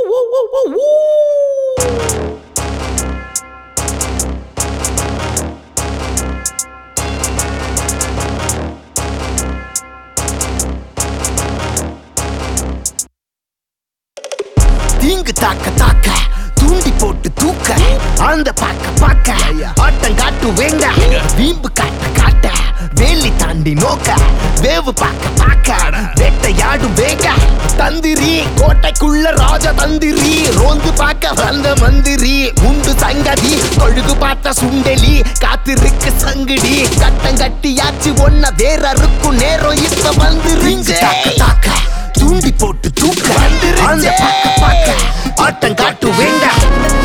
தீங்கு தாக்க தாக்க தூண்டி போட்டு தூக்க அந்த பாக்க பாக்க ஆட்டம் காட்டு வேங்க வீம்பு காட்ட காட்ட வேலி தாண்டி நோக்க வேவு பார்க்க பார்க்க வேட்டையாடும் வேங்க தந்திரி கோட்டைக்குள்ள ராஜ தந்திரி ரோந்து பார்க்க வந்த மந்திரி உண்டு சங்கதி கொழுகு பார்த்த சுண்டெலி காத்திருக்கு சங்கிடி கட்டம் கட்டியாச்சு ஒன்ன வேற இருக்கும் நேரம் இப்ப வந்துருச்சு தாக்க தாக்க தூண்டி போட்டு தூக்க அந்த பக்க பக்க ஆட்டம் காட்டு வேண்டாம்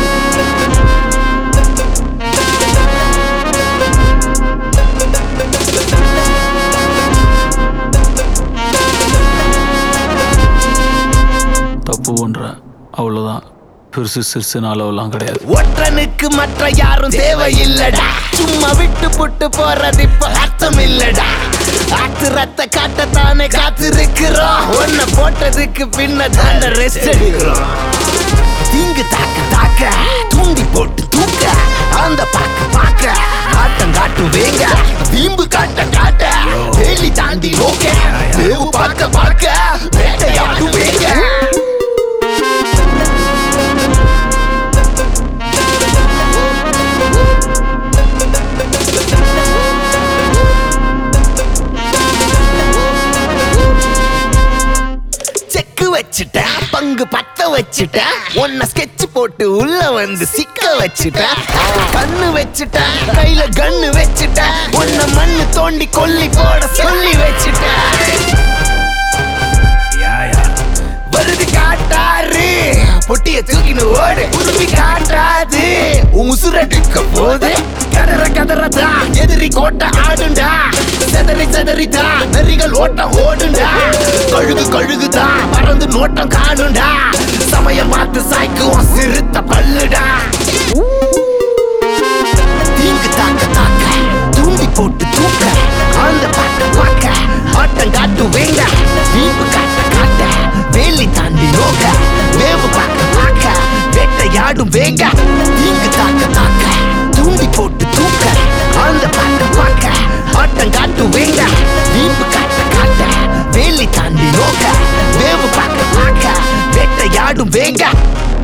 தப்பு பண்ற அவ்வளோதான் பெருசு சிறுசுன்னு அளவெல்லாம் கிடையாது ஒற்றனுக்கு மற்ற யாரும் தேவையில்லடா சும்மா விட்டு புட்டு போறது இப்ப அர்த்தம் இல்லடா ஆத்திரத்தை காட்டத்தானே காத்திருக்கிறோம் ஒன்ன போட்டதுக்கு பின்ன தாண்ட ரெஸ்ட் எடுக்கிறோம் தீங்கு தாக்க தாக்க தூண்டி போட்டு தூக்க அந்த பாக்க பாக்க ஆட்டம் காட்டு வேங்க வீம்பு காட்ட காட்ட வேலி தாண்டி நோக்க வேவு பார்க்க பார்க்க வேட்டையாடும் வேங்க செக்கு வச்சுட்டேன் பங்கு பத்த வச்சுட்டேன் உன்னை ஸ்கெட்ச் போட்டு உள்ள வந்து சிக்க வச்சுட்டேன் கண்ணு வச்சுட்டேன் கையில கண்ணு வச்சுட்டேன் உன்னை மண்ணு தோண்டி கொல்லி போட சொல்லி வச்சுட்டேன் வருது காட்டாரு பொட்டிய தூக்கின்னு ஓடு உருவி காட்டாது உன் உசுரடிக்க போது கதற கதறதா எதிரி கோட்டை ஆடுண்டா செதறி செதறிதா நரிகள் ஓட்டம் ஓடுண்டா கழுகு கழுகுதா பறந்து நோட்டம் காணுண்டா சமயம் பார்த்து சாய்க்குவோம் சிறுத்த பல்லுடா தீங்கு தாக்க தாக்க தூண்டி போட்டு தூக்க அந்த பாக்க பாக்க ஆட்டம் காட்டு வேங்க வீம்பு காட்ட காட்ட வேலி தாண்டி நோக்க வேவு பார்க்க பார்க்க வேட்டையாடும் வேங்க தீங்கு தாக்க தாக்க தூண்டி போட்டு தூக்க அந்த பாக்க பாக்க ஆட்டம் காட்டு வேங்க வீம்பு காட்ட காட்ட வேலி தாண்டி நோக்க வேவு பார்க்க பார்க்க வேட்டையாடும் வேங்க